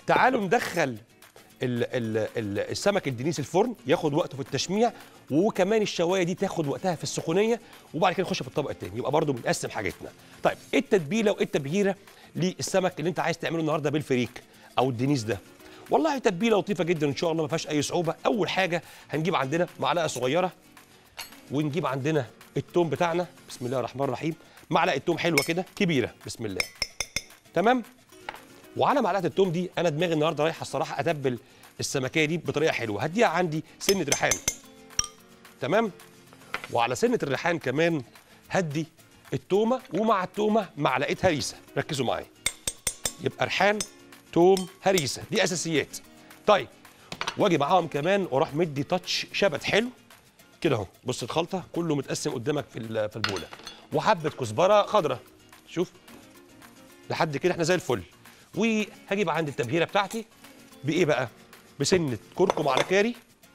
تعالوا ندخل ال ال ال السمك الدنيس الفرن ياخد وقته في التشميع وكمان الشوايه دي تاخد وقتها في السخونيه وبعد كده نخش في الطبق التاني يبقى برضو بنقسم حاجتنا طيب ايه التتبيله وايه التبهيره للسمك اللي انت عايز تعمله النهارده بالفريك او الدنيس ده والله تتبيله لطيفه جدا ان شاء الله ما فيهاش اي صعوبه اول حاجه هنجيب عندنا معلقه صغيره ونجيب عندنا التوم بتاعنا بسم الله الرحمن الرحيم معلقه توم حلوه كده كبيره بسم الله تمام وعلى معلقه التوم دي انا دماغي النهارده رايحه الصراحه اتبل السمكيه دي بطريقه حلوه هديها عندي سنه ريحان تمام وعلى سنه الريحان كمان هدي التومه ومع التومه معلقه هريسه ركزوا معايا يبقى ريحان توم هريسه دي اساسيات طيب واجي معاهم كمان واروح مدي تاتش شبت حلو كده اهو بص الخلطه كله متقسم قدامك في ال- في البوله وحبه كزبره خضراء شوف لحد كده احنا زي الفل وهجيب عند التبهيره بتاعتي بايه بقى بسنه كركم على كاري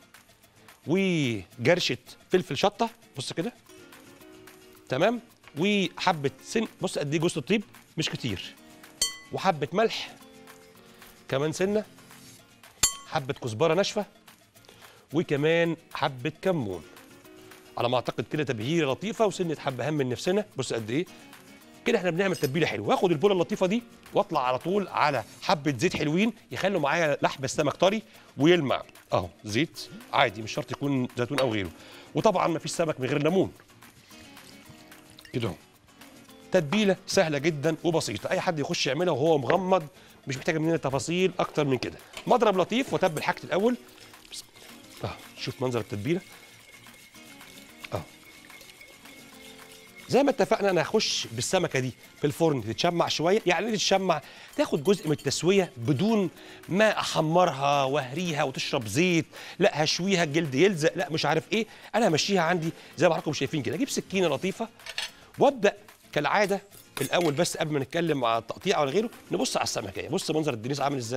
وجرشه فلفل شطه بص كده تمام وحبه سن بص قد ايه جوز الطيب مش كتير وحبه ملح كمان سنه حبه كزبره ناشفه وكمان حبه كمون على ما اعتقد كده تبهيره لطيفه وسنه حبه هم من نفسنا بص قد ايه كده احنا بنعمل تتبيله حلوه واخد البوله اللطيفه دي واطلع على طول على حبه زيت حلوين يخلوا معايا لحم السمك طري ويلمع اهو زيت عادي مش شرط يكون زيتون او غيره وطبعا ما فيش سمك من غير ليمون كده اهو تتبيله سهله جدا وبسيطه اي حد يخش يعملها وهو مغمض مش محتاجه مننا تفاصيل اكتر من كده مضرب لطيف واتبل حاجتي الاول بسم الله. اه شوف منظر التتبيله اه زي ما اتفقنا انا هخش بالسمكه دي في الفرن تتشمع شويه يعني ايه تتشمع تاخد جزء من التسويه بدون ما احمرها واهريها وتشرب زيت لا هشويها الجلد يلزق لا مش عارف ايه انا همشيها عندي زي ما حضراتكم شايفين كده اجيب سكينه لطيفه وابدا كالعاده الاول بس قبل ما نتكلم على التقطيع ولا غيره نبص على السمكيه بص منظر الدنيس عامل ازاي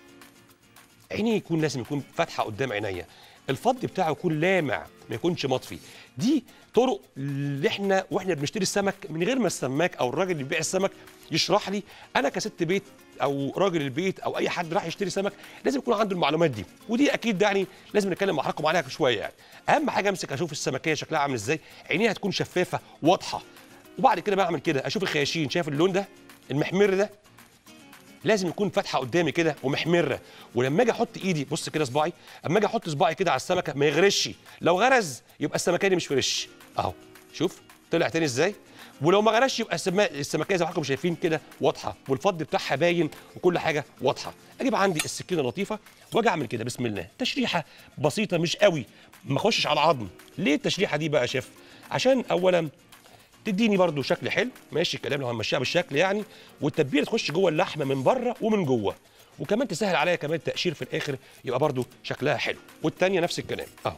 عينيه يكون لازم يكون فاتحه قدام عينيا الفض بتاعه يكون لامع ما يكونش مطفي دي طرق اللي احنا واحنا بنشتري السمك من غير ما السماك او الراجل اللي بيبيع السمك يشرح لي انا كست بيت او راجل البيت او اي حد راح يشتري سمك لازم يكون عنده المعلومات دي ودي اكيد يعني لازم نتكلم مع حضراتكم عليها شويه يعني اهم حاجه امسك اشوف السمكيه شكلها عامل ازاي عينيها تكون شفافه واضحه وبعد كده بعمل كده اشوف الخياشين شايف اللون ده المحمر ده لازم يكون فاتحه قدامي كده ومحمره ولما اجي احط ايدي بص كده صباعي اما اجي احط صباعي كده على السمكه ما يغرسش لو غرز يبقى السمكه دي مش فريش اهو شوف طلع تاني ازاي ولو ما غرسش يبقى السما- السمكيه زي ما حضراتكم شايفين كده واضحه والفض بتاعها باين وكل حاجه واضحه اجيب عندي السكينه لطيفه واجي اعمل كده بسم الله تشريحه بسيطه مش قوي ما اخشش على العظم ليه التشريحه دي بقى يا شيف عشان اولا تديني برضو شكل حلو ماشي الكلام لو هنمشيها بالشكل يعني والتتبيله تخش جوه اللحمه من بره ومن جوه وكمان تسهل عليا كمان التقشير في الاخر يبقى برضو شكلها حلو والتانيه نفس الكلام اهو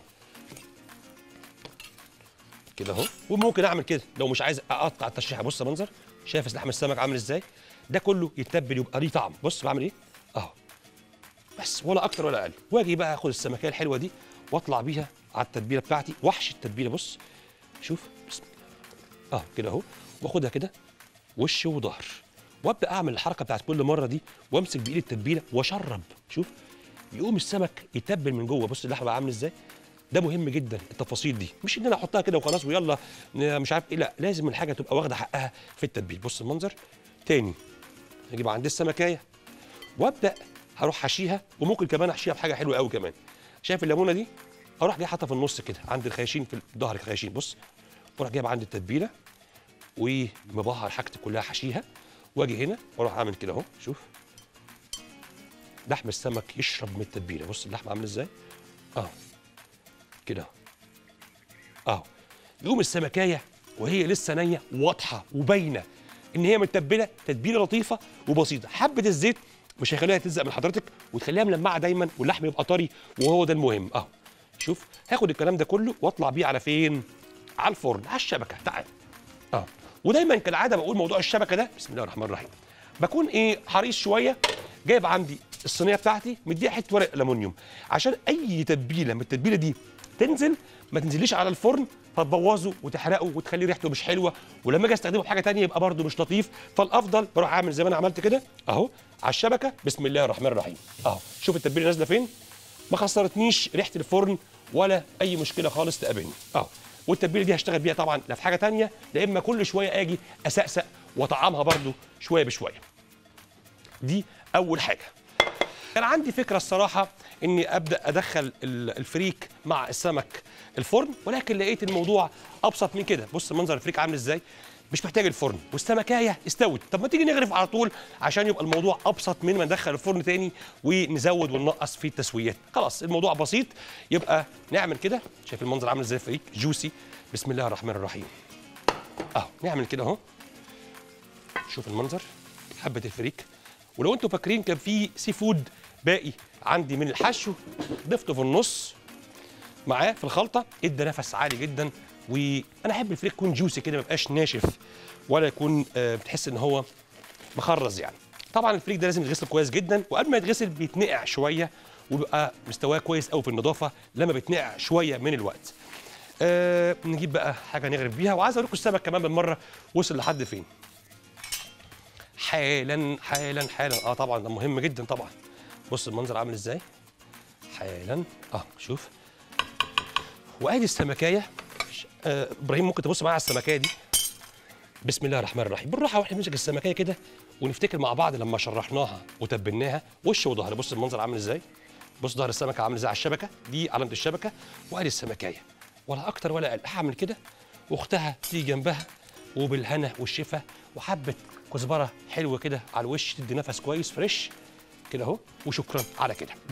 كده اهو وممكن اعمل كده لو مش عايز اقطع التشريحه بص منظر شايف لحم السمك عامل ازاي ده كله يتبل يبقى ليه طعم بص بعمل ايه اهو بس ولا اكتر ولا اقل واجي بقى اخد السمكيه الحلوه دي واطلع بيها على التتبيله بتاعتي وحش التتبيله بص شوف بسم الله اه كده اهو واخدها كده وش وظهر وابدا اعمل الحركه بتاعت كل مره دي وامسك بايدي التتبيله واشرب شوف يقوم السمك يتبل من جوه بص اللحمه بقى عامل ازاي ده مهم جدا التفاصيل دي مش ان انا احطها كده وخلاص ويلا ن- مش عارف ايه لا لازم الحاجه تبقى واخده حقها في التتبيل بص المنظر تاني اجيب عند السمكايه وابدا هروح حشيها وممكن كمان احشيها بحاجه حلوه قوي كمان شايف الليمونه دي اروح جاي حاطها في النص كده عند الخياشين في ظهر الخياشين بص واروح جايب عند التتبيله ومبهر حاجتي كلها حشيها واجي هنا واروح اعمل كده اهو شوف لحم السمك يشرب من التتبيله بص اللحم عامل ازاي اه كده اهو يقوم السمكايه وهي لسه نيه واضحه وباينه ان هي متبله تتبيله لطيفه وبسيطه حبه الزيت مش هيخليها تلزق من حضرتك وتخليها ملمعه دايما واللحم يبقى طري وهو ده المهم اهو شوف هاخد الكلام ده كله واطلع بيه على فين على الفرن على الشبكه تعال اه ودايما كالعاده بقول موضوع الشبكه ده بسم الله الرحمن الرحيم بكون ايه حريص شويه جايب عندي الصينيه بتاعتي مديها حته ورق الومنيوم عشان اي تتبيله من التتبيله دي تنزل ما تنزليش على الفرن فتبوظه وتحرقه وتخلي ريحته مش حلوه ولما اجي استخدمه في حاجه تانية يبقى برده مش لطيف فالافضل بروح اعمل زي ما انا عملت كده اهو على الشبكه بسم الله الرحمن الرحيم اهو شوف التتبيله نازله فين ما خسرتنيش ريحه الفرن ولا اي مشكله خالص تقابلني اهو والتتبيله دي هشتغل بيها طبعا لا في حاجه تانية لا اما كل شويه اجي اسقسق واطعمها برده شويه بشويه دي اول حاجه كان عندي فكره الصراحه اني ابدا ادخل ال- الفريك مع السمك الفرن ولكن لقيت الموضوع ابسط من كده بص منظر الفريك عامل ازاي مش محتاج الفرن والسمكايه استوت طب ما تيجي نغرف على طول عشان يبقى الموضوع ابسط من ما ندخل الفرن تاني ونزود وننقص في التسويات خلاص الموضوع بسيط يبقى نعمل كده شايف المنظر عامل ازاي الفريك جوسي بسم الله الرحمن الرحيم اهو نعمل كده اهو شوف المنظر حبه الفريك ولو انتوا فاكرين كان في سي فود باقي عندي من الحشو ضفته في النص معاه في الخلطه ادى نفس عالي جدا وانا احب الفريك يكون جوسي كده ما يبقاش ناشف ولا يكون آه، بتحس ان هو مخرز يعني طبعا الفريك ده لازم يتغسل كويس جدا وقبل ما يتغسل بيتنقع شويه وبيبقى مستواه كويس قوي في النظافه لما بيتنقع شويه من الوقت أه نجيب بقى حاجه نغرف بيها وعايز اوريكم السمك كمان بالمره وصل لحد فين حالا حالا حالا اه طبعا ده مهم جدا طبعا بص المنظر عامل ازاي حالا اه شوف وادي السمكايه ش- آه ابراهيم ممكن تبص معايا على السمكايه دي بسم الله الرحمن الرحيم بالراحه واحنا بنمسك السمكايه كده ونفتكر مع بعض لما شرحناها وتبناها وش وظهر بص المنظر عامل ازاي بص ظهر السمكه عامل ازاي على الشبكه دي علامه الشبكه وادي السمكايه ولا اكتر ولا اقل هعمل كده واختها تيجي جنبها وبالهنا والشفا وحبه كزبره حلوه كده على الوش تدي نفس كويس فريش كده اهو وشكرا على كده